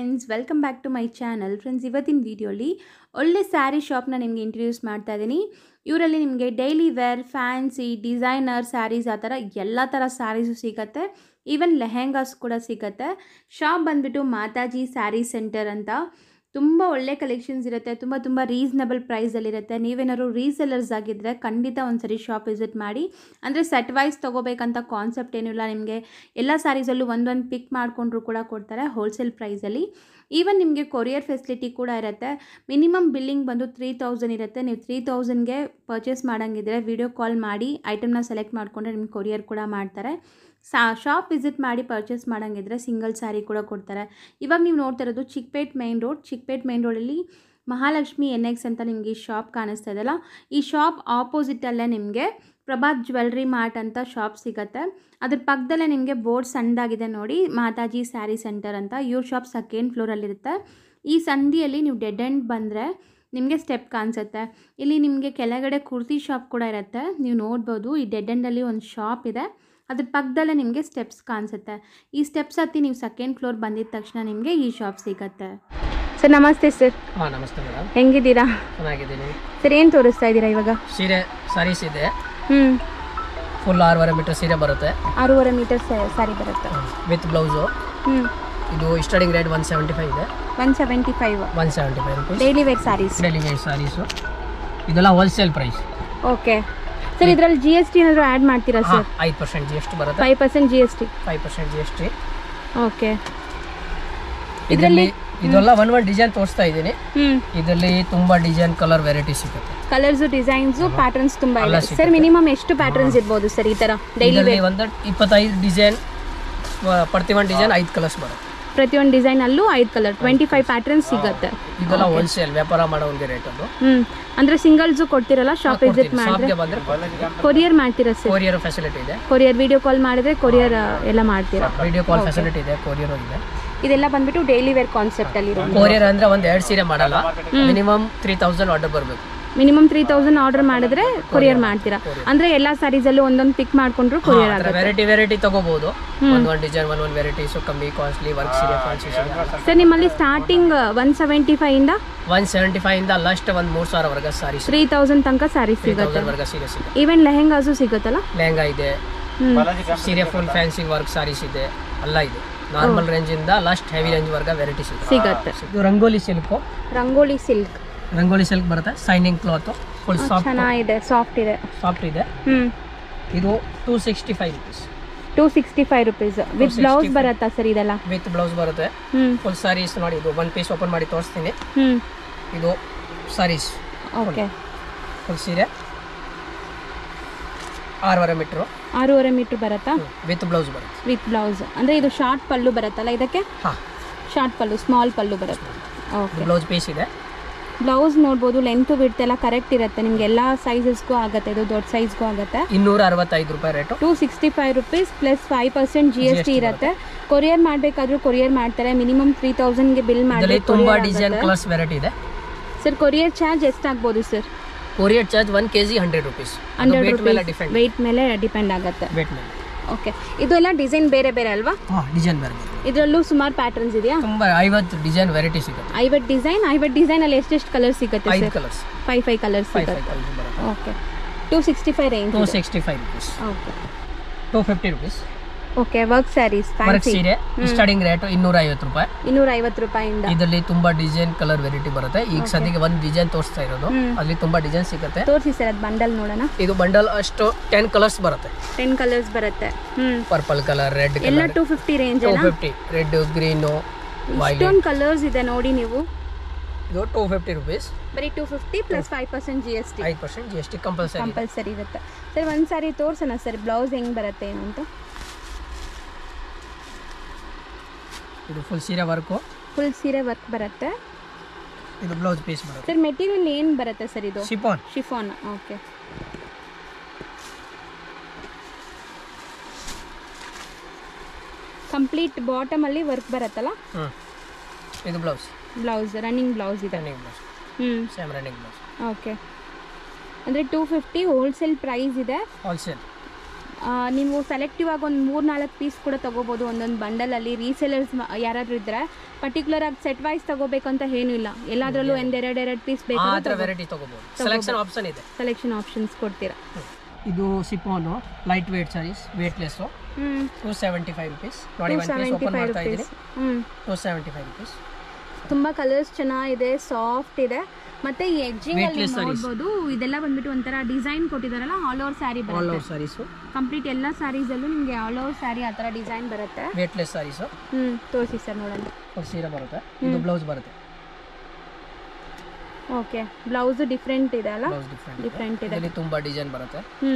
Friends welcome back to my channel friends ಇವತ್ತಿನ ವಿಡಿಯೋಲಿ ಒಳ್ಳೆ ಸ್ಯಾರಿ ಶಾಪ್ನ ನಿಮಗೆ ಇಂಟ್ರೊಡ್ಯೂಸ್ ಮಾಡ್ತಾ ಇದ್ದೀನಿ ಇವರಲ್ಲಿ ನಿಮಗೆ daily wear fancy designer saris ಆ ಥರ ಎಲ್ಲ ಥರ ಸ್ಯಾರೀಸು ಸಿಗತ್ತೆ ಈವನ್ ಲೆಹೆಂಗಾಸ್ ಕೂಡ ಸಿಗತ್ತೆ ಶಾಪ್ ಬಂದುಬಿಟ್ಟು ಮಾತಾಜಿ ಸ್ಯಾರಿ ಸೆಂಟರ್ ಅಂತ ತುಂಬ ಒಳ್ಳೆ ಕಲೆಕ್ಷನ್ಸ್ ಇರುತ್ತೆ ತುಂಬ ತುಂಬ ರೀಸನಬಲ್ ಪ್ರೈಸಲ್ಲಿರುತ್ತೆ ನೀವೇನಾದ್ರು ರೀಸೆಲ್ಲರ್ಸ್ ಆಗಿದ್ದರೆ ಖಂಡಿತ ಒಂದ್ಸರಿ ಶಾಪ್ ವಿಸಿಟ್ ಮಾಡಿ ಅಂದರೆ ಸೆಟ್ ವೈಸ್ ತೊಗೋಬೇಕಂತ ಕಾನ್ಸೆಪ್ಟ್ ಏನಿಲ್ಲ ನಿಮಗೆ ಎಲ್ಲ ಸ್ಯಾರೀಸಲ್ಲೂ ಒಂದೊಂದು ಪಿಕ್ ಮಾಡಿಕೊಂಡ್ರು ಕೂಡ ಕೊಡ್ತಾರೆ ಹೋಲ್ಸೇಲ್ ಪ್ರೈಸಲ್ಲಿ ಈವನ್ ನಿಮಗೆ ಕೊರಿಯರ್ ಫೆಸಿಲಿಟಿ ಕೂಡ ಇರುತ್ತೆ ಮಿನಿಮಮ್ ಬಿಲ್ಲಿಂಗ್ ಬಂದು ತ್ರೀ ತೌಸಂಡ್ ಇರುತ್ತೆ ನೀವು ತ್ರೀ ತೌಸಂಡ್ಗೆ ಪರ್ಚೇಸ್ ಮಾಡೋಂಗಿದ್ರೆ ವಿಡಿಯೋ ಕಾಲ್ ಮಾಡಿ ಐಟಮ್ನ ಸೆಲೆಕ್ಟ್ ಮಾಡಿಕೊಂಡ್ರೆ ನಿಮ್ಗೆ ಕೊರಿಯರ್ ಕೂಡ ಮಾಡ್ತಾರೆ ಸಾ ಶಾಪ್ ವಿಸಿಟ್ ಮಾಡಿ ಪರ್ಚೇಸ್ ಮಾಡೋಂಗಿದ್ರೆ ಸಿಂಗಲ್ ಸ್ಯಾರಿ ಕೂಡ ಕೊಡ್ತಾರೆ ಇವಾಗ ನೀವು ನೋಡ್ತಾ ಇರೋದು Chickpet main road Chickpet main ರೋಡಲ್ಲಿ ಮಹಾಲಕ್ಷ್ಮಿ ಎನ್ ಎಕ್ಸ್ ಅಂತ ನಿಮಗೆ ಈ ಶಾಪ್ ಕಾಣಿಸ್ತಾ ಇದೆಯಲ್ಲ ಈ ಶಾಪ್ ಆಪೋಸಿಟಲ್ಲೇ ನಿಮಗೆ ಪ್ರಭಾತ್ ಜ್ಯುವೆಲ್ರಿ ಮಾರ್ಟ್ ಅಂತ ಶಾಪ್ ಸಿಗುತ್ತೆ ಅದ್ರ ಪಕ್ಕದಲ್ಲೇ ನಿಮಗೆ ಬೋರ್ಡ್ ಸಣ್ಣದಾಗಿದೆ ನೋಡಿ ಮಾತಾಜಿ ಸ್ಯಾರಿ ಸೆಂಟರ್ ಅಂತ ಇವ್ರ ಶಾಪ್ ಸೆಕೆಂಡ್ ಫ್ಲೋರಲ್ಲಿರುತ್ತೆ ಈ ಸಂಧಿಯಲ್ಲಿ ನೀವು ಡೆಡ್ ಎಂಡ್ ಬಂದರೆ ನಿಮಗೆ ಸ್ಟೆಪ್ ಕಾಣಿಸುತ್ತೆ ಇಲ್ಲಿ ನಿಮಗೆ ಕೆಳಗಡೆ ಕುರ್ತಿ ಶಾಪ್ ಕೂಡ ಇರುತ್ತೆ ನೀವು ನೋಡ್ಬೋದು ಈ ಡೆಡ್ ಎಂಡಲ್ಲಿ ಒಂದು ಶಾಪ್ ಇದೆ ಅದ್ರ ಪಕ್ಕದಲ್ಲೇ ನಿಮಗೆ ಸ್ಟೆಪ್ಸ್ ಕಾಣಿಸುತ್ತೆ ಈ ಸ್ಟೆಪ್ಸ್ ಹತ್ತಿ ನೀವು ಸೆಕೆಂಡ್ ಫ್ಲೋರ್ ಬಂದಿದ ತಕ್ಷಣ ನಿಮಗೆ ಈ ಶಾಪ್ ಸಿಗತ್ತೆ ಸರ್ ನಮಸ್ತೆ ಸರ್ ಹಾಂ ನಮಸ್ತೆ ಮೇಡಮ್ ಹೆಂಗಿದ್ದೀರಾ ಚೆನ್ನಾಗಿದ್ದೀನಿ ಸರ್ ಏನು ತೋರಿಸ್ತಾ ಇದ್ದೀರಾ ಇವಾಗ ಸೀರೆ ಸಾರೀಸ್ ಇದೆ ಹ್ಞೂ ಫುಲ್ ಆರೂವರೆ ಮೀಟರ್ ಸೀರೆ ಬರುತ್ತೆ ಆರೂವರೆ ಮೀಟರ್ ಸ್ಯಾರಿ ಬರುತ್ತೆ ವಿತ್ ಬ್ಲೌಸು ಹ್ಞೂ ಇದು starting rate one seventy five ಇದೆ one seventy five one seventy five rupees daily wear saris daily wear saris ಇದೆಲ್ಲ ಹೋಲ್ಸೇಲ್ ಪ್ರೈಸ್ ಓಕೆ ಸರ್ ಇದರಲ್ಲಿ ಜಿ ಎಸ್ ಟಿ ಏನಾದರೂ ಆ್ಯಡ್ ಮಾಡ್ತೀರಾ ಹಾಂ ಸರ್ ಐದು ಪರ್ಸೆಂಟ್ ಜಿ ಎಸ್ ಟಿ ಬರುತ್ತೆ five percent G S T five percent G S T okay ಇದರಲ್ಲಿ ಇದೆಲ್ಲ one one design ತೋರಿಸ್ತಾ ಇದ್ದೀನಿ ಹ್ಞೂ ಇದರಲ್ಲಿ ತುಂಬ ಡಿಸೈನ್ ಕಲರ್ ವೆರೈಟಿ ಸಿಗುತ್ತೆ ಕಲರ್ಸು ಡಿಸೈನ್ಸು ಪ್ಯಾಟರ್ನ್ಸ್ ತುಂಬ ಎಲ್ಲ ಇದೆ ಸಿಗುತ್ತೆ. ಸರ್ ಮಿನಿಮಮ್ ಎಷ್ಟು ಪ್ಯಾಟರ್ನ್ಸ್ ಇರ್ಬೋದು ಸರ್ ಈ ಥರ ಡೈಲಿ ಇದರಲ್ಲಿ ವೇರ್ ಒಂದು ಇಪ್ಪತ್ತೈದು ಡಿಸೈನ್ ಪ್ರತಿ ಒಂದು ಡಿಸೈನ್ ಐದು ಕಲರ್ಸ್ ಬರುತ್ತೆ ಪ್ರತಿಯೊಂದು ಡಿಸೈನಲ್ಲೂ ಐದು ಕಲರ್ ಟ್ವೆಂಟಿ ಫೈವ್ ಪ್ಯಾಟರ್ನ್ಸ್ ಸಿಗುತ್ತೆ ಇದೆಲ್ಲ ಹೋಲ್ಸೇಲ್ ವ್ಯಾಪಾರ ಮಾಡೋರಿಗೆ ರೇಟ್ ಅದು ಹ್ಞೂ ಅಂದರೆ ಸಿಂಗಲ್ಸು ಕೊಡ್ತೀರಲ್ಲ ಶಾಪ್ ವಿಸಿಟ್ ಮಾಡಿದ್ರೆ ಶಾಪ್ಗೆ ಬಂದರೆ ಕೊರಿಯರ್ ಮಾಡ್ತೀರಾ ಸರ್ ಕೊರಿಯರ್ ಫೆಸಿಲಿಟಿ ಇದೆ ಕೊರಿಯರ್ ವಿಡಿಯೋ ಕಾಲ್ ಮಾಡಿದ್ರೆ ಕೊರಿಯರ್ ಎಲ್ಲ ಮಾಡ್ತೀರಾ ವಿಡಿಯೋ ಕಾಲ್ ಫೆಸಿಲಿಟಿ ಇದೆ ಕೊರಿಯರ್ ಇದೆ ಇದೆಲ್ಲ ಬಂದ್ಬಿಟ್ಟು ಡೈಲಿ ವೇರ್ ಕಾನ್ಸೆಪ್ಟ್ ಅಲ್ಲಿ ಕೊರಿಯರ್ ಅಂದ್ರೆ ಒಂದ್ ಎರಡ್ ಸೀರೆ ಮಾಡಲ್ಲ ಮಿನಿಮಮ್ ತ್ರೀ ತೌಸಂಡ್ ಆರ್ಡರ್ ಬರಬೇಕು ಮಿನಿಮಮ್ ತ್ರೀ ತೌಸಂಡ್ ಆರ್ಡರ್ ಮಾಡಿದ್ರೆ ಕೊರಿಯರ್ ಮಾಡ್ತೀರಾ ಅಂದ್ರೆ ಎಲ್ಲ ಸ್ಯಾರೀಸಲ್ಲೂ ಒಂದೊಂದು ಪಿಕ್ ಮಾಡ್ಕೊಂಡ್ರು ಕೊರಿಯರ್ ಆಗುತ್ತೆ ವೆರೈಟಿ ವೆರೈಟಿ ತಗೋಬಹುದು ಒಂದ್ ಒಂದ್ ಡಿಸೈನ್ ಒಂದ್ ಒಂದ್ ವೆರೈಟೀಸ್ ಕಮ್ಮಿ ಕಾಸ್ಟ್ಲಿ ವರ್ಕ್ ಸೀರೆ ಫ್ಯಾನ್ಸಿ ಸೀರೆ ಸರ್ ನಿಮ್ಮಲ್ಲಿ ಸ್ಟಾರ್ಟಿಂಗ್ ಒನ್ ಸೆವೆಂಟಿ ಫೈವ್ ಇಂದ ಒನ್ ಸೆವೆಂಟಿ ಫೈವ್ ಇಂದ ಲಾಸ್ಟ್ ಒಂದ್ ಮೂರ್ ಸಾವಿರ ವರ್ಗ ಸಾರಿ ತ್ರೀ ತೌಸಂಡ್ ತನಕ ಸ್ಯಾರೀಸ್ ತ್ರೀ ಸಿಗುತ್ತೆ ತೌಸಂಡ್ ವರ್ಗ ಸೀರೆ ಸಿಗುತ್ತೆ ಈವನ್ ಲೆಹೆಂಗಾಸು ಸಿಗುತ್ತಲ್ಲ ಲೆಹಂಗಾ ಇದೆ ಹ್ಮ್ ಸೀರೆ ಫುಲ್ ಫ್ಯಾನ್ಸಿ ವರ್ಕ್ ಸಾರೀಸ್ ಇದೆ ಎಲ್ಲ ಇದೆ ನಾರ್ಮಲ್ ರೇಂಜ್ ಇಂದ ಲಾಸ್ಟ್ ಹೆವಿ ರೇಂಜ್ ವರ್ಗ ವೆರೈಟಿ ಸಿಗುತ್ತೆ ಸಿಗತ್ತೆ ಇದು Rangoli silk Rangoli silk Rangoli silk ಬರುತ್ತೆ ಸೈನಿಂಗ್ ಕ್ಲಾತ್ ಫುಲ್ ಸಾಫ್ಟ್ ಚೆನ್ನಾಗಿದೆ ಸಾಫ್ಟ್ ಇದೆ ಸಾಫ್ಟ್ ಇದೆ ಹ್ಮ್ ಇದು two sixty five rupees two sixty five rupees with blouse ಬರುತ್ತಾ ಸರ್ ಇದೆಲ್ಲ ವಿತ್ ಬ್ಲೌಸ್ ಬರುತ್ತೆ ಹ್ಮ್ ಫುಲ್ ಸಾರೀಸ್ ನೋಡಿ ಇದು ಒನ್ ಪೀಸ್ ಓಪನ್ ಮಾಡಿ ತೋರಿಸ್ತೀನಿ ಹ್ಮ್ ಇದು ಸಾರೀಸ್ ಓಕೆ ಫುಲ್ ಸೀರೆ ಆರೂವರೆ ಮೀಟ್ರು ಆರೂವರೆ ಮೀಟ್ರ್ ಬರುತ್ತಾ ವಿತ್ ಬ್ಲೌಸ್ ಬರುತ್ತೆ ವಿತ್ ಬ್ಲೌಸ್ ಅಂದ್ರೆ ಇದು ಶಾರ್ಟ್ ಪಲ್ಲು ಬರುತ್ತಲ್ಲ ಇದಕ್ಕೆ ಹಾಂ ಶಾರ್ಟ್ ಪಲ್ಲು ಸ್ಮಾಲ್ ಪಲ್ಲು ಬರುತ್ತೆ ಓಕೆ ಬ್ಲೌಸ್ ಪೀಸ್ ಇದೆ ಬ್ಲೌಸ್ ನೋಡ್ಬೋದು ಲೆಂತು ಬಿಡ್ತ್ ಎಲ್ಲ ಕರೆಕ್ಟ್ ಇರುತ್ತೆ ನಿಮ್ಗೆ ಎಲ್ಲ ಸೈಜಸ್ಗೂ ಆಗುತ್ತೆ ಇದು ದೊಡ್ಡ ಸೈಜ್ಗೂ ಆಗುತ್ತೆ ಇನ್ನೂರ ಅರವತ್ತೈದು ರೂಪಾಯಿ rate two sixty five rupees plus five percent G S T ಇರುತ್ತೆ ಕೊರಿಯರ್ ಮಾಡಬೇಕಾದ್ರೂ ಕೊರಿಯರ್ ಮಾಡ್ತಾರೆ ಮಿನಿಮಮ್ ತ್ರೀ ತೌಸಂಡ್ಗೆ ಬಿಲ್ ಮಾಡಿ ಇದರಲ್ಲಿ ತುಂಬಾ ಡಿಸೈನ್ ಕಲರ್ಸ್ ವೆರೈಟಿ ಇದೆ ಸರ್ ಕೊರಿಯರ್ ಚಾರ್ಜ್ ಎಷ್ಟಾಗ್ಬೋದು sir courier charge one K G hundred rupees hundred weight ಮೇಲೆ ರುಪೀಸ್ ಡಿಫೆಂಡ್ ವೆಯ್ಟ್ ಮೇಲೆ ಡಿಪೆಂಡ್ ಆಗುತ್ತೆ ವೇಟ್ ಮೇಲೆ ಓಕೆ ಇದು ಎಲ್ಲ ಡಿಸೈನ್ ಬೇರೆ ಬೇರೆ ಅಲ್ವಾ ಹಾಂ ಡಿಸೈನ್ ಬೇರೆ ಬೇರೆ ಇದರಲ್ಲೂ ಸುಮಾರು ಪ್ಯಾಟರ್ನ್ಸ್ ಇದೆಯಾ ತುಂಬ ಐವತ್ತು ಡಿಸೈನ್ ವೆರೈಟಿ ಸಿಗುತ್ತೆ ಐವತ್ತು ಡಿಸೈನ್ ಐವತ್ತು ಡಿಸೈನ್ ಅಲ್ಲಿ ಎಷ್ಟೆಷ್ಟು ಕಲರ್ ಸಿಗುತ್ತೆ ಐದು sir colours five five colours five ಸಿಗುತ್ತೆ ಫೈವ್ ಕಲರ್ಸ್ ಬರುತ್ತೆ okay two sixty five range two sixty five rupees okay two fifty rupees okay work saris work fancy ಸೀರೆ ಸ್ಟಾರ್ಟಿಂಗ್ ರೇಟ್ ಇನ್ನೂರ ಐವತ್ತು ರೂಪಾಯಿ ಇನ್ನೂರ ಐವತ್ತು ರೂಪಾಯಿಂದ ಇದರಲ್ಲಿ ತುಂಬಾ ಡಿಸೈನ್ ಕಲರ್ ವೆರೈಟಿ ಬರುತ್ತೆ ಈಗ ಸದ್ಯಕ್ಕೆ ಒಂದು ಡಿಸೈನ್ ತೋರಿಸ್ತಾ ಇರೋದು ಅಲ್ಲಿ ತುಂಬಾ ಡಿಸೈನ್ ಸಿಗುತ್ತೆ ತೋರಿಸಿ ಸರ್ ಅದು ಬಂಡಲ್ ನೋಡೋಣ ಇದು ಬಂಡಲ್ ಅಷ್ಟು ಟೆನ್ ಕಲರ್ಸ್ ಬರುತ್ತೆ ಟೆನ್ ಕಲರ್ಸ್ ಬರುತ್ತೆ ಹ್ಮ್ ಪರ್ಪಲ್ ಕಲರ್ ರೆಡ್ ಎಲ್ಲ colour two fifty range two fifty red green violet ಇಷ್ಟೊಂದು ಕಲರ್ಸ್ ಇದೆ ನೋಡಿ ನೀವು ಇದು ಟೂ ಫಿಫ್ಟಿ ರುಪೀಸ್ ಬರೀ two fifty plus five percent G S T ಐದು percent G S T compulsory compulsory ಇರುತ್ತೆ ಸರ್ ಒಂದು ಸಾರಿ ತೋರ್ಸೋಣ ಸರ್ ಬ್ಲೌಸ್ ಹೆಂಗೆ ಬರುತ್ತೆ ಏನು ಅಂತ ಇದು ಫುಲ್ ಸೀರೆ ವರ್ಕು ಫುಲ್ ಸೀರೆ ವರ್ಕ್ ಬರುತ್ತೆ ಇದು ಬ್ಲೌಸ್ ಪೀಸ್ ಬರುತ್ತೆ ಸರ್ ಮೆಟೀರಿಯಲ್ ಏನು ಬರುತ್ತೆ ಸರ್ ಇದು ಶಿಫಾನ್ ಶಿಫಾನ್ ಓಕೆ ಕಂಪ್ಲೀಟ್ ಬಾಟಮಲ್ಲಿ ವರ್ಕ್ ಬರುತ್ತಲ್ಲ ಹ್ಞೂ ಇದು ಬ್ಲೌಸ್ ಬ್ಲೌಸ್ ರನ್ನಿಂಗ್ ಬ್ಲೌಸ್ ಇದೆ ರನ್ನಿಂಗ್ ಬ್ಲೌಸ್ ಹ್ಞೂ ಸೇಮ್ ರನ್ನಿಂಗ್ ಬ್ಲೌಸ್ ಓಕೆ ಅಂದರೆ ಟೂ ಫಿಫ್ಟಿ ಹೋಲ್ಸೇಲ್ ಪ್ರೈಸ್ ಇದೆ ಹೋಲ್ಸೇಲ್ ಆ, ನೀವು ಸೆಲೆಕ್ಟಿವ್ ಆಗಿ ಒಂದು ಮೂರು ನಾಲ್ಕು ಪೀಸ್ ಕೂಡ ತೊಗೋಬೋದು ಒಂದೊಂದು ಬಂಡಲಲ್ಲಿ ರೀಸೇಲರ್ಸ್ ಯಾರಾದರೂ ಇದ್ದರೆ ಪರ್ಟಿಕ್ಯುಲರ್ ಆಗಿ ಸೆಟ್ ವೈಸ್ ತೊಗೋಬೇಕಂತ ಏನೂ ಇಲ್ಲ ಎಲ್ಲದರಲ್ಲೂ ಒಂದು ಎರಡು ಎರಡು ಪೀಸ್ ಆ ಬೇಕಾದ್ರೆ ಥರ ವೆರೈಟಿ ತೊಗೋಬೋದು ಸೆಲೆಕ್ಷನ್ ಆಪ್ಷನ್ ಇದೆ ಸೆಲೆಕ್ಷನ್ ಆಪ್ಷನ್ಸ್ ಕೊಡ್ತೀರಾ ಇದು chiffon light weight saris weightless ಹ್ಞೂ ಟೂ ಸೆವೆಂಟಿ ಫೈವ್ ರುಪೀಸ್ ನೋಡಿ ಒನ್ ಪೀಸ್ ಓಪನ್ ಮಾಡ್ತಾ ಇದ್ದೀನಿ ಹ್ಞೂ ಟೂ ಸೆವೆಂಟಿ ಫೈವ್ ರುಪೀಸ್ ತುಂಬ ಕಲರ್ಸ್ ಚೆನ್ನಾಗಿದೆ ಸಾಫ್ಟ್ ಇದೆ ಮತ್ತೆ ಈ ಎಡ್ಜಿಂಗ್ ಅಲ್ಲಿ Weightless sarees. ನೋಡ್ಬೋದು ಇದೆಲ್ಲ ಬಂದ್ಬಿಟ್ಟು ಒಂಥರ ಡಿಸೈನ್ ಕೊಟ್ಟಿದಾರಲ್ಲ ಆಲ್ ಓವರ್ ಸ್ಯಾರಿ ಆಲ್ ಬರುತ್ತೆ ಓವರ್ ಸಾರೀಸು ಕಂಪ್ಲೀಟ್ ಎಲ್ಲ ಸ್ಯಾರೀಸಲ್ಲೂ ನಿಮಗೆ ಆಲ್ ಓವರ್ ಸ್ಯಾರಿ ಆ ಥರ ಡಿಸೈನ್ ಬರುತ್ತೆ ವೇಟ್ಲೆಸ್ ಸಾರೀಸು ಹ್ಞೂ ತೋರಿಸಿ ಸರ್ ನೋಡೋಣ ಸೀರೆ ಬರುತ್ತೆ ಇದು ಬ್ಲೌಸ್ ಬರುತ್ತೆ ಓಕೆ ಬ್ಲೌಸು ಡಿಫ್ರೆಂಟ್ ಇದೆ ಅಲ್ಲ ಬ್ಲೌಸ್ ಡಿಫ್ರೆಂಟ್ ಡಿಫ್ರೆಂಟ್ ಇದೆ ಇದರಲ್ಲಿ ತುಂಬ ಡಿಸೈನ್ ಬರುತ್ತೆ ಹ್ಞೂ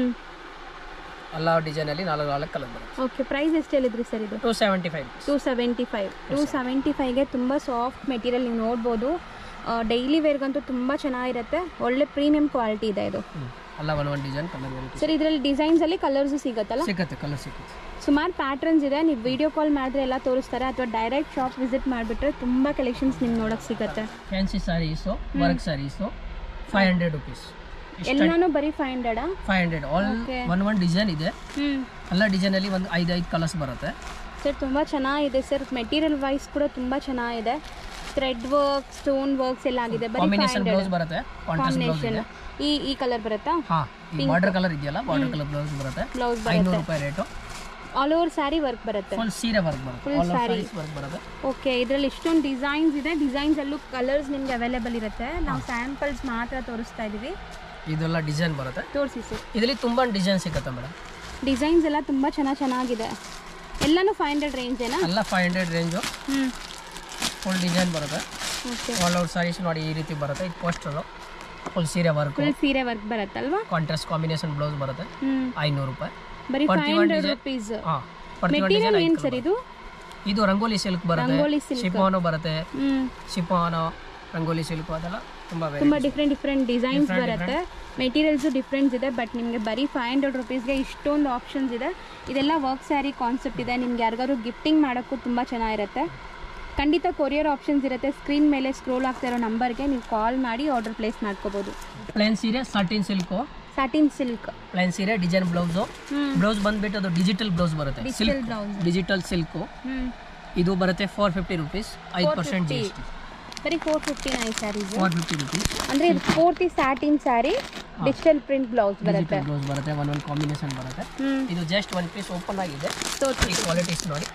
ಎಲ್ಲ ಡಿಸೈನಲ್ಲಿ ನಾಲ್ಕು ನಾಲ್ಕು ಕಲರ್ ಬರುತ್ತೆ ಓಕೆ ಪ್ರೈಸ್ ಎಷ್ಟು ಹೇಳಿದ್ರಿ ಸರ್ ಇದು two seventy five rupees two seventy five two seventy ಫೈವ್ಗೆ ತುಂಬ ಸಾಫ್ಟ್ ಮೆಟೀರಿಯಲ್ ನೀವು ನೋಡ್ಬೋದು ಡೈಲಿ ವೇರ್ಗಂತೂ ತುಂಬ ಚೆನ್ನಾಗಿರುತ್ತೆ ಒಳ್ಳೆ ಪ್ರೀಮಿಯಂ ಕ್ವಾಲಿಟಿ ಇದೆ ಇದು ಎಲ್ಲ one one design colour variety sir ಇದರಲ್ಲಿ ಡಿಸೈನ್ಸಲ್ಲಿ ಕಲರ್ಸು ಸಿಗುತ್ತಲ್ಲ ಸಿಗುತ್ತೆ ಕಲರ್ ಸಿಗುತ್ತೆ ಸುಮಾರು ಪ್ಯಾಟ್ರನ್ಸ್ ಇದೆ ನೀವು ವಿಡಿಯೋ ಕಾಲ್ ಮಾಡಿದ್ರೆ ಎಲ್ಲ ತೋರಿಸ್ತಾರೆ ಅಥವಾ ಡೈರೆಕ್ಟ್ ಶಾಪ್ ವಿಸಿಟ್ ಮಾಡಿಬಿಟ್ರೆ ತುಂಬ ಕಲೆಕ್ಷನ್ಸ್ ನಿಮ್ಗೆ ನೋಡೋಕೆ ಸಿಗುತ್ತೆ fancy saris work saris five hundred rupees ಎಲ್ಲಾನು ಬರೀ ಫೈವ್ ಹಂಡ್ರೆಡಾ five hundred all Okay. One one design ಇದೆ ಹ್ಞೂ ಎಲ್ಲ ಡಿಸೈನಲ್ಲಿ ಒಂದು ಐದು ಐದು ಕಲರ್ಸ್ ಬರುತ್ತೆ ಸರ್ ತುಂಬ ಚೆನ್ನಾಗಿದೆ ಸರ್ ಮೆಟೀರಿಯಲ್ ವೈಸ್ ಕೂಡ ತುಂಬ ಚೆನ್ನಾಗಿದೆ ಥ್ರೆಡ್ ವರ್ಕ್ ಸ್ಟೋನ್ ವರ್ಕ್ಸ್ ಎಲ್ಲ ಆಗಿದೆ ಬರೀ ಫೈವ್ ಕಾಂಬಿನೇಷನ್ ಹಂಡ್ರೆಡ್ ಬ್ಲೌಸ್ ಬರುತ್ತೆ ಕಾಂಟ್ರಾಸ್ಟ್ ಬ್ಲೌಸ್ ಕಾಂಬಿನೇಷನ್ ಇದೆ ಈ ಈ ಕಲರ್ ಬರುತ್ತಾ ಹಾ ಈ ಬಾರ್ಡರ್ ಕಲರ್ ಇದೆಯಲ್ಲ ಬಾರ್ಡರ್ ಕಲರ್ ಬ್ಲೌಸ್ ಬರುತ್ತೆ ಬ್ಲೌಸ್ ಐನೂರು ಬರುತ್ತೆ ರೂಪಾಯಿ rate all over sari work ಬರುತ್ತೆ ಫುಲ್ ಸೀರೆ ವರ್ಕ್ ಬರುತ್ತೆ Full all saree. Saris work ಬರುತ್ತೆ ಓಕೆ ಇದರಲ್ಲಿ ಇಷ್ಟೊಂದು ಡಿಸೈನ್ಸ್ ಇದೆ ಡಿಸೈನ್ಸಲ್ಲೂ ಕಲರ್ಸ್ ನಿಮ್ಗೆ ಅವೈಲೇಬಲ್ ಇರುತ್ತೆ ನಾವು ಸ್ಯಾಂಪಲ್ಸ್ ಮಾತ್ರ ತೋರಿಸ್ತಾ ಇದ್ದೀವಿ ಇದೆಲ್ಲ ಡಿಸೈನ್ ಬರುತ್ತೆ ತೋರಿಸಿ ಸರ್ ಇದರಲ್ಲಿ ತುಂಬಾ ಡಿಸೈನ್ ಸಿಗುತ್ತೆ ಮೇಡಮ್ ಡಿಸೈನ್ಸ್ ಎಲ್ಲ ತುಂಬ ಚೆನ್ನಾಗಿ ಚೆನ್ನಾಗಿದೆ ಎಲ್ಲನೂ ಫೈವ್ ಹಂಡ್ರೆಡ್ ರೇಂಜೇನಾ ಎಲ್ಲ ಫೈವ್ ಹಂಡ್ರೆಡ್ ರೇಂಜು ಹ್ಞೂ ಫುಲ್ ಡಿಸೈನ್ ಬರುತ್ತೆ ಓಕೆ ಆಲ್ ಔಟ್ ಸಾರೀಸ್ ನೋಡಿ ಈ ರೀತಿ ಬರುತ್ತೆ ಇದು ಪೋಸ್ಟರು ಫುಲ್ ಸೀರೆ ವರ್ಕ್ ಫುಲ್ ಸೀರೆ ವರ್ಕ್ ಬರುತ್ತಲ್ವಾ ಕಾಂಟ್ರಾಸ್ಟ್ ಕಾಂಬಿನೇಷನ್ ಬ್ಲೌಸ್ ಬರುತ್ತೆ ಹ್ಞೂ ಐನೂರು ರೂಪಾಯಿ ಬರೀ Forty five one hundred design. Rupees ಹಾಂ ಪ್ರತಿ ಒಂದು ಮೆಟೀರಿಯಲ್ ಡಿಸೈನ್ ಏನು ಸರ್ ಇದು ಇದು ರಂಗೋಲಿ ಸಿಲ್ಕ್ ಬರುತ್ತೆ ರಂಗೋಲಿ silk. ಶಿಫಾನು ಬರುತ್ತೆ ಹ್ಞೂ ಶಿಫಾನು ರಂಗೋಲಿ ಸಿಲ್ಕ್ ಅದೆಲ್ಲ ತುಂಬ ತುಂಬ ಡಿಫ್ರೆಂಟ್ ಡಿಫ್ರೆಂಟ್ ಡಿಸೈನ್ಸ್ ಬರುತ್ತೆ ಮೆಟೀರಿಯಲ್ಸು ಡಿಫ್ರೆನ್ಸ್ ಇದೆ ಬಟ್ ನಿಮಗೆ ಬರೀ ಫೈವ್ ಹಂಡ್ರೆಡ್ ರುಪೀಸ್ಗೆ ಇಷ್ಟೊಂದು ಆಪ್ಷನ್ಸ್ ಇದೆ ಇದೆಲ್ಲ ವರ್ಕ್ ಸ್ಯಾರಿ ಕಾನ್ಸೆಪ್ಟ್ ಇದೆ ನಿಮ್ಗೆ ಯಾರಿಗಾದ್ರು ಗಿಫ್ಟಿಂಗ್ ಮಾಡೋಕ್ಕೂ ತುಂಬ ಚೆನ್ನಾಗಿರುತ್ತೆ ಖಂಡಿತ ಕೊರಿಯರ್ ಆಪ್ಷನ್ಸ್ ಇರುತ್ತೆ ಸ್ಕ್ರೀನ್ ಮೇಲೆ ಸ್ಕ್ರೋಲ್ ಆಗ್ತಾ ಇರೋ ನಂಬರ್ಗೆ ನೀವು ಕಾಲ್ ಮಾಡಿ ಆರ್ಡರ್ ಪ್ಲೇಸ್ ಮಾಡ್ಕೋಬೋದು ಪ್ಲೇನ್ ಸೀರೆ satin silk satin silk plain ಸೀರೆ ಡಿಸೈನ್ ಬ್ಲೌಸು ಹ್ಞೂ ಬ್ಲೌಸ್ ಬಂದ್ಬಿಟ್ಟು ಅದು ಡಿಜಿಟಲ್ ಬ್ಲೌಸ್ ಬರುತ್ತೆ digital silk blouse digital silk ಹ್ಞೂ ಇದು ಬರುತ್ತೆ ಫೋರ್ ಫಿಫ್ಟಿ ರುಪೀಸ್ ಐದು ಪರ್ಸೆಂಟ್ ಜಿ ಎಸ್ ಟಿ ಬರೀ four fifty nine saris four fifty rupees ಅಂದರೆ ಇದು ಪೂರ್ತಿ satin sari digital print blouse ಬರುತ್ತೆ ಡಿಜಿಟಲ್ ಬ್ಲೌಸ್ ಬರುತ್ತೆ ಒನ್ ಒನ್ ಕಾಂಬಿನೇಷನ್ ಬರುತ್ತೆ ಹ್ಞೂ ಇದು ಜಸ್ಟ್ ಒನ್ ಪೀಸ್ ಓಪನ್ ಆಗಿದೆ ತೋರಿಸಿ ಈ ಕ್ವಾಲಿಟೀಸ್ ನೋಡಿ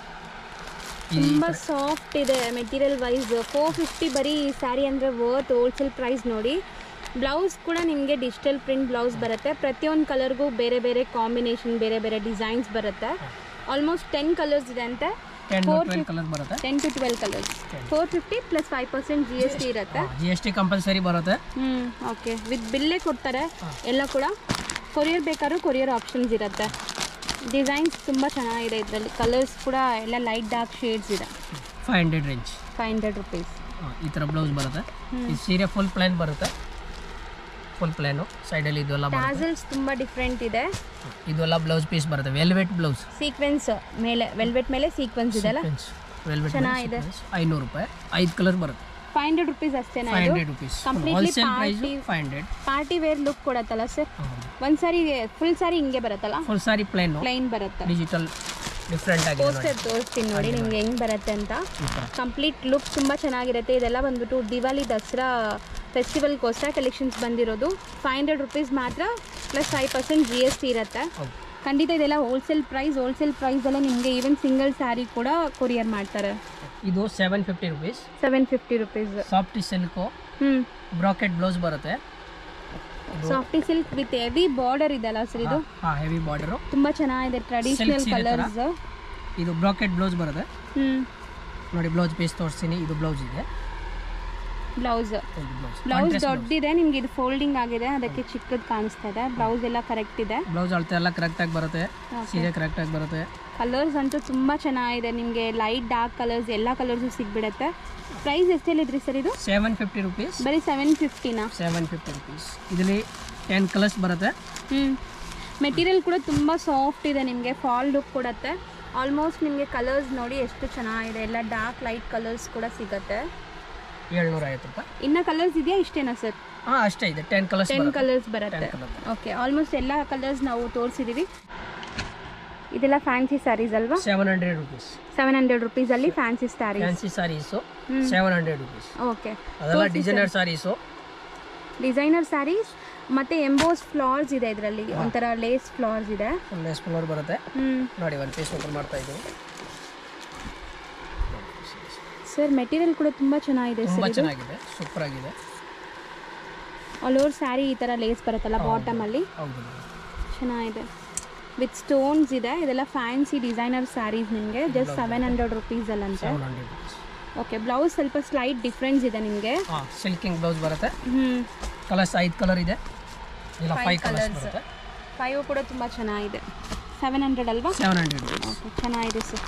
ಈ ತುಂಬ ಸಾಫ್ಟ್ ಇದೆ ಮೆಟೀರಿಯಲ್ ವೈಸ್ ಫೋರ್ ಫಿಫ್ಟಿ ಬರೀ ಸ್ಯಾರಿ ಅಂದರೆ ವರ್ತ್ ಹೋಲ್ಸೇಲ್ ಪ್ರೈಸ್ ನೋಡಿ ಬ್ಲೌಸ್ ಕೂಡ ನಿಮಗೆ ಡಿಜಿಟಲ್ ಪ್ರಿಂಟ್ ಬ್ಲೌಸ್ ಬರುತ್ತೆ ಪ್ರತಿಯೊಂದು ಕಲರ್ಗೂ ಬೇರೆ ಬೇರೆ ಕಾಂಬಿನೇಷನ್ ಬೇರೆ ಬೇರೆ ಡಿಸೈನ್ಸ್ ಬರುತ್ತೆ ಆಲ್ಮೋಸ್ಟ್ ಟೆನ್ ಕಲರ್ಸ್ ಇದೆ ಅಂತೆ ಟೆನ್ four ಟ್ವೆಲ್ ಕಲರ್ ಬರುತ್ತೆ ten to twelve colours four fifty plus five percent G S T ಇರುತ್ತೆ ಜಿ ಎಸ್ ಟಿ ಕಂಪಲ್ಸರಿ ಬರುತ್ತೆ ಹ್ಞೂ ಓಕೆ ವಿತ್ ಬಿಲ್ಲೇ ಕೊಡ್ತಾರೆ ಎಲ್ಲ ಕೂಡ ಕೊರಿಯರ್ ಬೇಕಾದ್ರೂ ಕೊರಿಯರ್ ಆಪ್ಷನ್ಸ್ ಇರುತ್ತೆ ಡಿಸೈನ್ಸ್ ತುಂಬ ಚೆನ್ನಾಗಿದೆ ಇದರಲ್ಲಿ ಕಲರ್ಸ್ ಕೂಡ ಎಲ್ಲ ಲೈಟ್ ಡಾರ್ಕ್ ಶೇಡ್ಸ್ ಇದೆ five hundred range five hundred rupees ಈ ಥರ ಬ್ಲೌಸ್ ಬರುತ್ತೆ ಈ ಸೀರೆ ಫುಲ್ ಪ್ಲೇನ್ ಬರುತ್ತೆ ಫುಲ್ ಪ್ಲೇನು ಸೈಡಲ್ಲಿ ಇದೆಲ್ಲ ಬರುತ್ತೆ ಟ್ಯಾಸಲ್ಸ್ ತುಂಬ ಡಿಫ್ರೆಂಟ್ ಇದೆ ಇದೆಲ್ಲ ಬ್ಲೌಸ್ ಪೀಸ್ ಬರುತ್ತೆ ವೆಲ್ವೆಟ್ ಬ್ಲೌಸ್ ಸೀಕ್ವೆನ್ಸ್ ಮೇಲೆ ವೆಲ್ವೆಟ್ ಮೇಲೆ ಸೀಕ್ವೆನ್ಸ್ ಇದೆಲ್ಲ ವೆಲ್ವೆಟ್ ಚೆನ್ನಾಗಿದೆ. ಐನೂರು ರೂಪಾಯಿ ಐದು ಕಲರ್ ಬರುತ್ತೆ ಫೈವ್ ಹಂಡ್ರೆಡ್ ರುಪೀಸ್ ಅಷ್ಟೇನಾ ಫೈವ್ ಇದು hundred rupees Completely wholesale price party- five hundred party wear look ಕೊಡತ್ತಲ್ಲ ಸರ್ ಒಂದು ಸಾರಿ ಫುಲ್ ಸಾರಿ ಹಿಂಗೆ ಬರುತ್ತಲ್ಲ ಫುಲ್ ಸಾರಿ ಪ್ಲೇನು ಪ್ಲೈನ್ ಬರುತ್ತೆ ಡಿಜಿಟಲ್ ಡಿಫ್ರೆಂಟ್ ಆಗಿದೆ ನೋಡಿ ಪೋಸ್ಟರ್ ತೋರಿಸ್ತೀನಿ ನೋಡಿ ನಿಮ್ಗೆ ಹೆಂಗೆ ಬರುತ್ತೆ ಅಂತ ಈ ಥರ ಕಂಪ್ಲೀಟ್ ಲುಕ್ ತುಂಬ ಚೆನ್ನಾಗಿರುತ್ತೆ ಇದೆಲ್ಲ ಬಂದ್ಬಿಟ್ಟು ದಿವಾಲಿ ದಸರಾ ಫೆಸ್ಟಿವಲ್ಗೋಸ್ಕರ ಕಲೆಕ್ಷನ್ಸ್ ಬಂದಿರೋದು ಫೈವ್ ಹಂಡ್ರೆಡ್ ರುಪೀಸ್ ಮಾತ್ರ plus five percent G S T ಇರುತ್ತೆ ಹೌದು ಖಂಡಿತ ಇದೆಲ್ಲ ಹೋಲ್ಸೇಲ್ ಪ್ರೈಸ್ ಹೋಲ್ಸೇಲ್ ಪ್ರೈಸಲ್ಲೇ ನಿಮಗೆ ಈವನ್ ಸಿಂಗಲ್ ಸ್ಯಾರಿ ಕೂಡ ಕೊರಿಯರ್ ಮಾಡ್ತಾರೆ ಇದು seven fifty rupees seven fifty rupees soft silk ಹ್ಞೂ ಬ್ರಾಕೆಟ್ ಬ್ಲೌಸ್ ಬರುತ್ತೆ soft silk with heavy border ಇದೆಲ್ಲ ಸರ್ ಇದು ಹಾಂ ಹೆವಿ ಬಾರ್ಡರು ತುಂಬ ಚೆನ್ನಾಗಿದೆ ಟ್ರೆಡಿಷನಲ್ ಸೀರೆ ಥರ? ಕಲರ್ಸ್ ಇದು ಬ್ರಾಕೆಟ್ ಬ್ಲೌಸ್ ಬರುತ್ತೆ ಹ್ಞೂ ನೋಡಿ ಬ್ಲೌಸ್ ಪೀಸ್ ತೋರಿಸ್ತೀನಿ ಇದು ಬ್ಲೌಸ್ ಇದೆ ಬ್ಲೌಸ್ ಇದು ಬ್ಲೌಸ್ ಬ್ಲೌಸ್ ದೊಡ್ಡದಿದೆ ನಿಮ್ಗೆ ಇದು ಫೋಲ್ಡಿಂಗ್ ಆಗಿದೆ ಅದಕ್ಕೆ ಚಿಕ್ಕದು ಕಾಣಿಸ್ತಾ ಇದೆ ಬ್ಲೌಸ್ ಎಲ್ಲ ಕರೆಕ್ಟ್ ಇದೆ ಬ್ಲೌಸ್ ಅಳತೆ ಎಲ್ಲ ಕರೆಕ್ಟಾಗಿ ಬರುತ್ತೆ ಸೀರೆ ಕರೆಕ್ಟಾಗಿ ಬರುತ್ತೆ ಕಲರ್ಸ್ ಅಂತೂ ತುಂಬ ಚೆನ್ನಾಗಿದೆ ನಿಮಗೆ ಲೈಟ್ ಡಾರ್ಕ್ ಕಲರ್ಸ್ ಎಲ್ಲ ಕಲರ್ಸು ಸಿಗ್ಬಿಡುತ್ತೆ ಪ್ರೈಸ್ ಎಷ್ಟೆಲ್ಲಿದ್ರಿ ಸರ್ ಇದು ಸೆವೆನ್ ಫಿಫ್ಟಿ ರುಪೀಸ್ ಬರೀ ಸೆವೆನ್ ಫಿಫ್ಟಿನಾ ಸೆವೆನ್ ಫಿಫ್ಟಿ ರುಪೀಸ್ ಇದರಲ್ಲಿ ಟೆನ್ ಕಲರ್ಸ್ ಬರುತ್ತೆ ಹ್ಞೂ ಮೆಟೀರಿಯಲ್ ಕೂಡ ತುಂಬ ಸಾಫ್ಟ್ ಇದೆ ನಿಮಗೆ ಫಾಲ್ ಲುಕ್ ಕೊಡುತ್ತೆ ಆಲ್ಮೋಸ್ಟ್ ನಿಮಗೆ ಕಲರ್ಸ್ ನೋಡಿ ಎಷ್ಟು ಚೆನ್ನಾಗಿದೆ ಎಲ್ಲ ಡಾರ್ಕ್ ಲೈಟ್ ಕಲರ್ಸ್ ಕೂಡ ಸಿಗುತ್ತೆ ಏಳ್ನೂರ ಐವತ್ತು ರೂಪಾಯಿ ಇನ್ನು ಕಲರ್ಸ್ ಇದೆಯಾ ಇಷ್ಟೇನಾ ಸರ್ ಹಾಂ ಅಷ್ಟೇ ಇದೆ ಟೆನ್ ಕಲರ್ಸ್ ಟೆನ್ ಕಲರ್ಸ್ ಬರುತ್ತೆ ಕಲರ್ ಓಕೆ ಆಲ್ಮೋಸ್ಟ್ ಎಲ್ಲ ಕಲರ್ಸ್ ನಾವು ತೋರಿಸಿದ್ದೀವಿ ಇದೆಲ್ಲ ಫ್ಯಾನ್ಸಿ ಸ್ಯಾರೀಸ್ ಅಲ್ವಾ seven hundred rupees seven hundred ರುಪೀಸಲ್ಲಿ ಫ್ಯಾನ್ಸಿ ಸ್ಯಾರೀಸ್ ಫ್ಯಾನ್ಸಿ ಸಾರೀಸು ಹ್ಮ್. ಸೆವೆನ್ ಹಂಡ್ರೆಡ್ ರುಪೀಸ್ ಓಕೆ ಅದೆಲ್ಲ ಡಿಸೈನರ್ ಸಾರೀಸು ಡಿಸೈನರ್ ಸ್ಯಾರೀಸ್ ಮತ್ತು ಎಂಬೋಸ್ ಫ್ಲಾರ್ಸ್ ಇದೆ ಇದರಲ್ಲಿ ಒಂಥರ ಲೇಸ್ ಫ್ಲಾರ್ಸ್ ಇದೆ ಫುಲ್ ಲೆಸ್ ಫ್ಲೋರ್ ಬರುತ್ತೆ ಹ್ಞೂ ನೋಡಿ ಒಂದು ಪೀಸ್ ಓಪನ್ ಮಾಡ್ತಾ ಇದ್ದೀವಿ ಸರ್ ಮೆಟೀರಿಯಲ್ ಕೂಡ ತುಂಬ ಚೆನ್ನಾಗಿದೆ ತುಂಬ ಸರ್ ಇದು ಚೆನ್ನಾಗಿದೆ ಸೂಪರ್ ಆಗಿದೆ ಆಲ್ ಓವರ್ ಸ್ಯಾರಿ ಈ ಥರ ಲೇಸ್ ಬರುತ್ತಲ್ಲ ಬಾಟಮಲ್ಲಿ ಹೌದು ಚೆನ್ನಾಗಿದೆ ವಿತ್ ಸ್ಟೋನ್ಸ್ ಇದೆ ಇದೆಲ್ಲ ಫ್ಯಾನ್ಸಿ ಡಿಸೈನರ್ ಸ್ಯಾರೀಸ್ ನಿಮಗೆ ಜಸ್ಟ್ ಸೆವೆನ್ ಹಂಡ್ರೆಡ್ ರುಪೀಸಲ್ಲಂತೆ seven hundred rupees okay blouse ಸ್ವಲ್ಪ ಸ್ಲೈಟ್ ಡಿಫ್ರೆನ್ಸ್ ಇದೆ ನಿಮಗೆ ಹಾಂ ಸಿಲ್ಕಿಂಗ್ ಬ್ಲೌಸ್ ಬರುತ್ತೆ ಹ್ಞೂ ಕಲರ್ಸ್ ಐದು ಕಲರ್ ಇದೆ ಇಲ್ಲ Five ಫೈವ್ ಕಲರ್ಸ್ colours. ಬರುತ್ತೆ ಫೈವ್ ಕೂಡ ತುಂಬ ಚೆನ್ನಾಗಿದೆ ಸೆವೆನ್ ಹಂಡ್ರೆಡ್ ಅಲ್ವಾ ಸೆವೆನ್ ಹಂಡ್ರೆಡ್ ರುಪೀಸ್ ಓಕೆ ಚೆನ್ನಾಗಿದೆ ಸರ್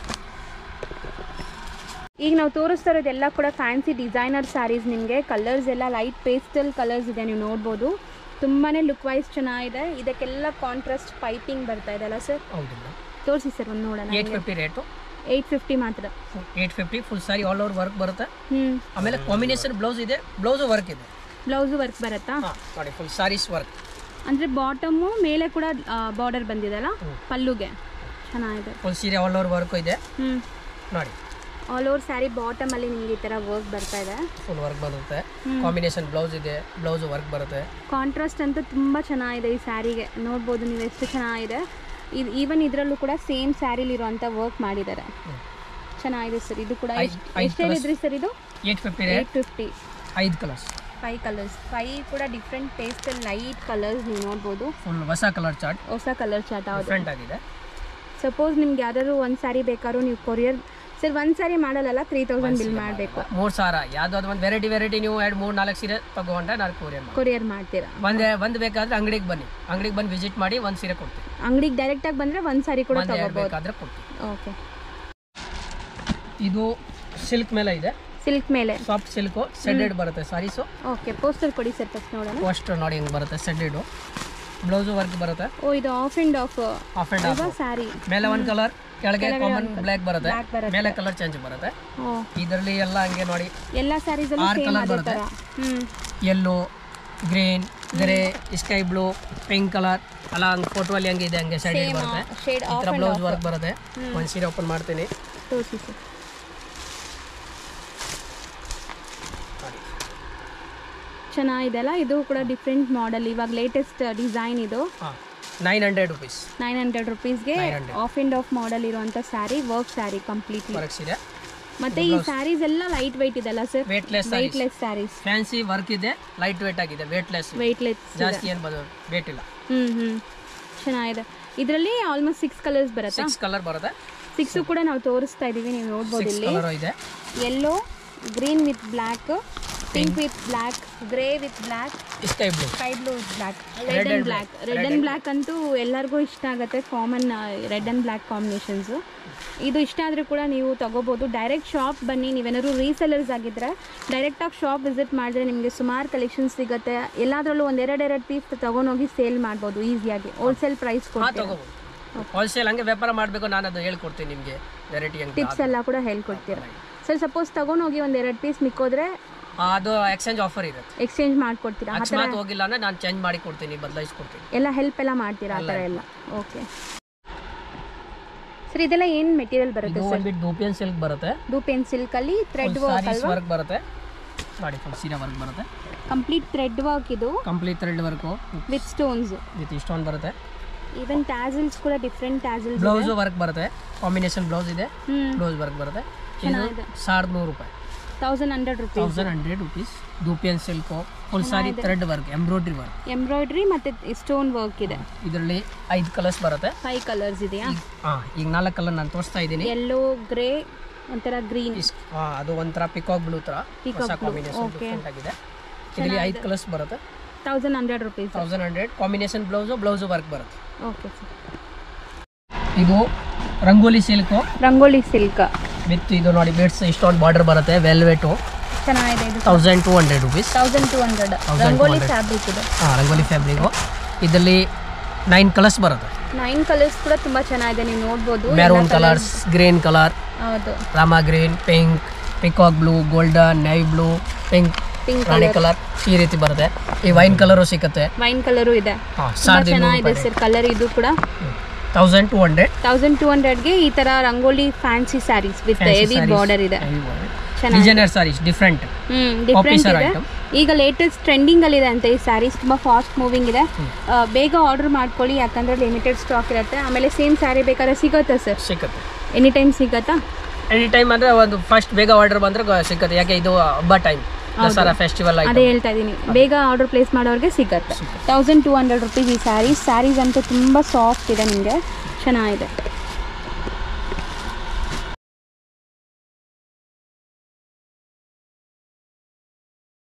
ಈಗ ನಾವು ತೋರಿಸ್ತಾ ಇರೋದೆಲ್ಲ ಕೂಡ ಫ್ಯಾನ್ಸಿ ಡಿಸೈನರ್ ಸ್ಯಾರೀಸ್ ನಿಮಗೆ ಕಲರ್ಸ್ ಎಲ್ಲ ಲೈಟ್ ಪೇಸ್ಟಲ್ ಕಲರ್ಸ್ ಇದೆ ನೀವು ನೋಡ್ಬೋದು ತುಂಬಾ ಲುಕ್ ವೈಸ್ ಚೆನ್ನಾಗಿದೆ ಇದಕ್ಕೆಲ್ಲ ಕಾಂಟ್ರಾಸ್ಟ್ ಪೈಪಿಂಗ್ ಬರ್ತಾ ಇದೆ ಅಲ್ಲ ಸರ್ ಹೌದು ತೋರಿಸಿ ಸರ್ ಒಂದು ನೋಡೋಣ eight fifty rate eight fifty ಮಾತ್ರ eight fifty full sari all over work ಬರುತ್ತೆ ಹ್ಞೂ ಆಮೇಲೆ ಕಾಂಬಿನೇಷನ್ ಬ್ಲೌಸ್ ಇದೆ ಬ್ಲೌಸು ವರ್ಕ್ ಇದೆ ಬ್ಲೌಸು ವರ್ಕ್ ಬರುತ್ತಾ ಹಾಂ ನೋಡಿ ಫುಲ್ ಸಾರೀಸ್ ವರ್ಕ್ ಅಂದರೆ ಬಾಟಮು ಮೇಲೆ ಕೂಡ ಬಾರ್ಡರ್ ಬಂದಿದೆ ಅಲ್ಲ ಹ್ಮ್. ಪಲ್ಲುಗೆ ಚೆನ್ನಾಗಿದೆ ಫುಲ್ ಸೀರೆ ಆಲ್ ಓವರ್ ವರ್ಕು ಇದೆ ಹ್ಞೂ ನೋಡಿ ಆಲ್ ಓವರ್ ಸ್ಯಾರಿ ಬಾಟಮಲ್ಲಿ ನಿಮಗೆ ಈ ಥರ ವರ್ಕ್ ಬರ್ತಾ ಇದೆ ಫುಲ್ ವರ್ಕ್ ಬರುತ್ತೆ ಹ್ಮ್. ಕಾಂಬಿನೇಷನ್ ಬ್ಲೌಸ್ ಇದೆ ಬ್ಲೌಸ್ ವರ್ಕ್ ಬರುತ್ತೆ ಕಾಂಟ್ರಾಸ್ಟ್ ಅಂತೂ ತುಂಬ ಚೆನ್ನಾಗಿದೆ ಈ ಸ್ಯಾರಿಗೆ ನೋಡ್ಬೋದು ನೀವು ಎಷ್ಟು ಚೆನ್ನಾಗಿದೆ ಇದು ಈವನ್ ಇದರಲ್ಲೂ ಕೂಡ ಸೇಮ್ ಸ್ಯಾರಿಲಿರುವಂಥ ವರ್ಕ್ ಮಾಡಿದ್ದಾರೆ ಹ್ಮ್. ಚೆನ್ನಾಗಿದೆ ಸರ್ ಇದು ಕೂಡ ಐದ್- ಎಷ್ಟು ಐದ್ ಎಷ್ಟು ಹೇಳಿದ್ರಿ ಸರ್ ಇದು eight fifty rate eight fifty ಐದು ಕಲರ್ಸ್ ಫೈವ್ ಕಲರ್ಸ್ ಫೈವ್ ಕೂಡ ಡಿಫ್ರೆಂಟ್ ಪೇಸ್ಟಲ್ ಲೈಟ್ ಕಲರ್ಸ್ ನೀವು ನೋಡ್ಬೋದು ಫುಲ್ ಹೊಸ ಕಲರ್ ಚಾರ್ಟ್ ಹೊಸ ಕಲರ್ ಚಾಟ್ ಹೌದು ಡಿಫ್ರೆಂಟ್ ಆಗಿದೆ ಸಪೋಸ್ ನಿಮ್ಗೆ ಯಾವ್ದಾದ್ರು ಒಂದು ಸ್ಯಾರಿ ಬೇಕಾದ್ರೂ ನೀವು ಕೊರಿಯರ್ ಸರ್ ಒಂದು ಸ್ಯಾರಿ ಮಾಡಲ್ಲ ತ್ರೀ ತೌಸಂಡ್ ಬಿಲ್ ಮಾಡಬೇಕು ಮೂರು ಸಾವಿರ ಯಾವ್ದಾದ್ರು ಒಂದು ವೆರೈಟಿ ವೆರೈಟಿ ನೀವು ಎರಡು ಮೂರು ನಾಲ್ಕು ಸೀರೆ ತಗೊಂಡ್ರೆ ನಾನು ಕೊರಿಯರ್ ಮಾಡಿ ಕೊರಿಯರ್ ಮಾಡ್ತೀರಾ ಒಂದೇ ಒಂದು ಬೇಕಾದ್ರೆ ಅಂಗಡಿಗೆ ಬನ್ನಿ ಅಂಗಡಿಗೆ ಬಂದು ವಿಸಿಟ್ ಮಾಡಿ ಒಂದು ಸೀರೆ ಕೊಡ್ತೀವಿ ಅಂಗಡಿಗೆ ಡೈರೆಕ್ಟಾಗಿ ಬಂದರೆ ಒಂದು ಸ್ಯಾರಿ ಕೂಡ ಒಂದು ಎರಡು ತಗೋಬೋದು ಬೇಕಾದ್ರೆ ಕೊಡ್ತೀವಿ ಓಕೆ ಇದು ಸಿಲ್ಕ್ ಮೇಲೆ ಇದೆ ಸಿಲ್ಕ್ ಮೇಲೆ ಸಾಫ್ಟ್ ಸಿಲ್ಕು ಸೆಡೆಡ್ ಬರುತ್ತೆ ಸಾರೀಸು ಓಕೆ ಪೋಸ್ಟರ್ ಕೊಡಿ ಸರ್ ಫಸ್ಟ್ ನೋಡೋಣ ಫಸ್ಟ್ ನೋಡಿ ಹಿಂಗೆ ಬರುತ್ತೆ ಸೆಡೆಡು ಬ್ಲೌಸು ವರ್ಕ್ ಬರುತ್ತೆ ಓ ಇದು half and half half and ಅಲ್ವಾ ಆಫ್ ಸ್ಯಾರಿ ಮೇಲೆ ಒಂದು ಕಲರ್ ಕೆಳಗೆ ಕಾಮನ್ ಬ್ಲ್ಯಾಕ್ ಬರುತ್ತೆ ಬ್ಲ್ಯಾಕ್ ಬರುತ್ತೆ ಮೇಲೆ ಕಲರ್ ಚೇಂಜ್ ಬರುತ್ತೆ ಓ ಇದರಲ್ಲಿ ಎಲ್ಲ ಹಂಗೆ ನೋಡಿ ಎಲ್ಲ ಸ್ಯಾರೀಸಲ್ಲೂ ಆರು ಸೇಮ್ colour ಅದೇ ಬರುತ್ತೆ. ಥರ ಹ್ಞೂ yellow green grey sky blue pink colour ಅಲ್ಲ ಹಂಗೆ ಫೋಟೋಲ್ಲಿ ಹಂಗೆ ಇದೆ ಹಂಗೆ ಸೈಡ್ ಸೇಮ್ ಬರುತ್ತೆ ಶೇಡ್ ಈ ಆಫ್ ಥರ ಆ್ಯಂಡ್ ಬ್ಲೌಸ್ ಆಫ್ ವರ್ಕ್ ಬರುತ್ತೆ ಒಂದು ಸೀರೆ ಓಪನ್ ಮಾಡ್ತೀನಿ ತೋರಿಸಿ ಸರ್ ಚೆನ್ನಾಗಿದೆ ಅಲ್ಲ ಇದು ಕೂಡ ಡಿಫ್ರೆಂಟ್ ಮಾಡೆಲ್ ಇವಾಗ ಲೇಟೆಸ್ಟ್ ಡಿಸೈನ್ ಇದು ಹಾಂ nine hundred rupees nine hundred ರುಪೀಸ್ಗೆ 900. ಆಫ್ ಆ್ಯಂಡ್ ಆಫ್ ಮಾಡೆಲ್ ಇರುವಂಥ sari work sari completely work ಸೀರೆ ಮತ್ತೆ ಈ ಸ್ಯಾರೀಸ್ ಎಲ್ಲ ಲೈಟ್ ವೆಯ್ಟ್ ಇದೆಲ್ಲ sir weightless weightless saris fancy work ಇದೆ ಲೈಟ್ ವೇಟ್ ಆಗಿದೆ ವೇಟ್ಲೆಸ್ ವೆಯ್ಟ್ಲೆಸ್ ಜಾಸ್ತಿ ಏನು ಬದು ವೇಟ್ ಇಲ್ಲ ಹ್ಞೂ ಹ್ಞೂ ಚೆನ್ನಾಗಿದೆ ಇದರಲ್ಲಿ ಆಲ್ಮೋಸ್ಟ್ ಸಿಕ್ಸ್ ಕಲರ್ಸ್ ಬರುತ್ತಾ ಸಿಕ್ಸ್ ಕಲರ್ ಬರುತ್ತೆ ಸಿಕ್ಸು ಕೂಡ ನಾವು ತೋರಿಸ್ತಾ ಇದ್ದೀವಿ ನೀವು ನೋಡ್ಬೋದು ಸಿಕ್ಸ್ ಇಲ್ಲಿ ಕಲರ್ ಇದೆ yellow green with black pink with black grey with black sky blue sky blue with black red and black red and black ಅಂತೂ ಎಲ್ಲರಿಗೂ ಇಷ್ಟ ಆಗುತ್ತೆ common red and black combinations ಇದು ಇಷ್ಟ ಆದರೂ ಕೂಡ ನೀವು ತಗೋಬೋದು ಡೈರೆಕ್ಟ್ ಶಾಪ್ ಬನ್ನಿ ನೀವೇನಾದ್ರು ರೀಸೆಲರ್ಸ್ ಆಗಿದ್ದರೆ ಡೈರೆಕ್ಟಾಗಿ ಶಾಪ್ ವಿಸಿಟ್ ಮಾಡಿದ್ರೆ ನಿಮಗೆ ಸುಮಾರು ಕಲೆಕ್ಷನ್ಸ್ ಸಿಗುತ್ತೆ ಎಲ್ಲದರಲ್ಲೂ ಒಂದು ಎರಡು ಎರಡು ಪೀಸ್ ತೊಗೊಂಡೋಗಿ ಸೇಲ್ ಮಾಡ್ಬೋದು ಈಸಿಯಾಗಿ ಹೋಲ್ಸೇಲ್ ಪ್ರೈಸ್ ಹಾಂ ಕೊಡ್ತೀವಿ ತಗೋಬೋದು ಹೋಲ್ಸೇಲ್ ಹಂಗೆ ವ್ಯಾಪಾರ ಮಾಡಬೇಕು ನಾನು ಅದು ಹೇಳ್ಕೊಡ್ತೀನಿ ನಿಮಗೆ ವೆರೈಟಿ ಹಂಗೆ ಟಿಪ್ಸ್ ಎಲ್ಲ ಕೂಡ ಹೇಳ್ಕೊಡ್ತೀರಾ ಸರ್ ಸಪೋಸ್ ತೊಗೊಂಡೋಗಿ ಒಂದು ಎರಡು ಪೀಸ್ ಮಿಕ್ಕೋದ್ರೆ ಅದು ಎಕ್ಸ್ಚೇಂಜ್ ಆಫರ್ ಇರುತ್ತೆ ಎಕ್ಸ್ಚೇಂಜ್ ಮಾಡಿಕೊಡ್ತೀರಾ ಆ ಥರ ಅಕಸ್ಮಾತ್ ಹೋಗಿಲ್ಲ ಅಂದ್ರೆ ನಾನು ಚೇಂಜ್ ಮಾಡಿ ಕೊಡ್ತೀನಿ ಬದಲಾಯಿಸ್ಕೊಡ್ತೀನಿ ಎಲ್ಲ ಹೆಲ್ಪ್ ಎಲ್ಲ ಮಾಡ್ತೀರಾ ಆ ಥರ ಎಲ್ಲ ಓಕೆ ಸರ್ ಇದೆಲ್ಲ ಏನು ಮೆಟೀರಿಯಲ್ ಬರುತ್ತೆ ಇದು ಸರ್ ಒಂದ್ಬಿಟ್ಟು ಡೂಪಿಯನ್ ಸಿಲ್ಕ್ ಬರುತ್ತೆ ಡೂಪೆನ್ ಸಿಲ್ಕಲ್ಲಿ ಥ್ರೆಡ್ ವರ್ಕ್ ಸಾರೀಸ್ ಅಲ್ವಾ ವರ್ಕ್ ಬರುತ್ತೆ ನೋಡಿ ಫುಲ್ ಸೀರೆ ವರ್ಕ್ ಬರುತ್ತೆ ಕಂಪ್ಲೀಟ್ ಥ್ರೆಡ್ ವರ್ಕ್ ಇದು complete thread work with stones with ಇಷ್ಟೊಂದು ಬರುತ್ತೆ ಈವನ್ ಟ್ಯಾಸಲ್ಸ್ ಕೂಡ ಡಿಫ್ರೆಂಟ್ ಟ್ಯಾಸಲ್ಸ್ ಬ್ಲೌಸು ವರ್ಕ್ ಬರುತ್ತೆ ಕಾಂಬಿನೇಷನ್ ಬ್ಲೌಸ್ ಇದೆ ಹ್ಞೂ ಬ್ಲೌಸ್ ವರ್ಕ್ ಬರುತ್ತೆ ಇದು ಚೆನ್ನಾಗಿದೆ. ಸಾವಿರದ ನೂರು ರೂಪಾಯಿ thousand hundred rupees thousand hundred rupees dupion silk full sari thread work embroidery work embroidery ಮತ್ತು ಸ್ಟೋನ್ ವರ್ಕ್ ಇದೆ ಇದರಲ್ಲಿ ಐದು ಕಲರ್ಸ್ ಬರುತ್ತೆ ಫೈವ್ ಕಲರ್ಸ್ ಇದೆಯಾ ಹಾಂ ಈಗ ನಾಲ್ಕು ಕಲರ್ ನಾನು ತೋರಿಸ್ತಾ ಇದ್ದೀನಿ ಯೆಲ್ಲೋ ಗ್ರೇ ಒಂಥರ ಗ್ರೀನ್ ಇಸ್- ಆ, ಅದು ಒಂಥರ ಪಿಕಾಕ್ ಬ್ಲೂ ಥರ Peacock ಹೊಸ blue, ಕಾಂಬಿನೇಷನ್ okay. ಡಿಫ್ರೆಂಟ್ ಆಗಿದೆ ಇದರಲ್ಲಿ ಐದು ಕಲರ್ಸ್ ಬರುತ್ತೆ thousand hundred rupees thousand hundred combination blouse blouse work ಬರುತ್ತೆ ಓಕೆ ಸರ್ ಇದು rangoli silk rangoli silk with ಇದು ನೋಡಿ ಬಿಡ್ಸ್ ಇಷ್ಟೊಂದು ಬಾರ್ಡರ್ ಬರುತ್ತೆ ವೆಲ್ವೆಟು ಚೆನ್ನಾಗಿದೆ ಇದು thousand two hundred rupees thousand two hundred rangoli fabric ಇದೆ ಹಾಂ ರಂಗೋಲಿ ಫ್ಯಾಬ್ರಿಕು ಇದರಲ್ಲಿ ನೈನ್ ಕಲರ್ಸ್ ಬರುತ್ತೆ ನೈನ್ ಕಲರ್ಸ್ ಕೂಡ ತುಂಬಾ ಚೆನ್ನಾಗಿದೆ ನೀವು ನೋಡ್ಬೋದು ಮೆರೂನ್ ಕಲರ್ಸ್ ಗ್ರೀನ್ ಕಲರ್ ಹೌದು rama green pink peacock blue golden navy blue pink pink rani colour ಈ ರೀತಿ ಬರುತ್ತೆ ಈ ವೈನ್ ಕಲರು ಸಿಕ್ಕತ್ತೆ ವೈನ್ ಕಲರು ಇದೆ ಹಾಂ ತುಂಬಾ ಸಾವಿರದ ಇನ್ನೂರು ಚೆನ್ನಾಗಿದೆ ರೂಪಾಯಿ ಸರ್ ಕಲರ್ ಇದು ಕೂಡ thousand two hundred thousand two ಹಂಡ್ರೆಡ್ಗೆ ಈ ಥರ rangoli fancy saris with heavy border ಇದೆ ಚೆನ್ನಾಗಿದೆ ಡಿಸೈನರ್ ಸಾರೀಸ್ ಡಿಫ್ರೆಂಟ್ ಹ್ಮ್ ಡಿಫ್ರೆಂಟ್ Officer ಇದೆ item. ಈಗ ಲೇಟೆಸ್ಟ್ ಟ್ರೆಂಡಿಂಗ್ ಅಲ್ಲಿ ಇದೆ ಅಂತ ಈ ಸ್ಯಾರೀಸ್ ತುಂಬಾ ಫಾಸ್ಟ್ ಮೂವಿಂಗ್ ಇದೆ ಆ, ಬೇಗ ಆರ್ಡರ್ ಮಾಡ್ಕೊಳ್ಳಿ ಯಾಕಂದ್ರೆ ಲಿಮಿಟೆಡ್ ಸ್ಟಾಕ್ ಇರುತ್ತೆ ಆಮೇಲೆ ಸೇಮ್ ಸ್ಯಾರಿ ಬೇಕಾದ್ರೆ ಸಿಗುತ್ತಾ ಸರ್ ಸಿಗುತ್ತೆ ಎನಿ ಟೈಮ್ ಸಿಗತ್ತಾ ಎನಿ ಟೈಮ್ ಅಂದ್ರೆ ಒಂದು ಫಸ್ಟ್ ಬೇಗ ಆರ್ಡರ್ ಬಂದ್ರೆ ಗ- ಸಿಗುತ್ತೆ ಯಾಕೆ ಇದು ಹಬ್ಬ ಟೈಮ್ ದಸರಾ ಫೆಸ್ಟಿವಲ್ ಅದೇ ಆಯ್ತು ಹೇಳ್ತಾ ಇದ್ದೀನಿ ಬೇಗ ಆರ್ಡರ್ ಪ್ಲೇಸ್ ಮಾಡೋರಿಗೆ ಸಿಗತ್ತೆ ತೌಸಂಡ್ ಟೂ ಹಂಡ್ರೆಡ್ ರುಪೀಸ್ ಈ ಸ್ಯಾರೀಸ್ ಸ್ಯಾರೀಸ್ ಅಂತೂ ತುಂಬ ಸಾಫ್ಟ್ ಇದೆ ನಿಮಗೆ ಚೆನ್ನಾಗಿದೆ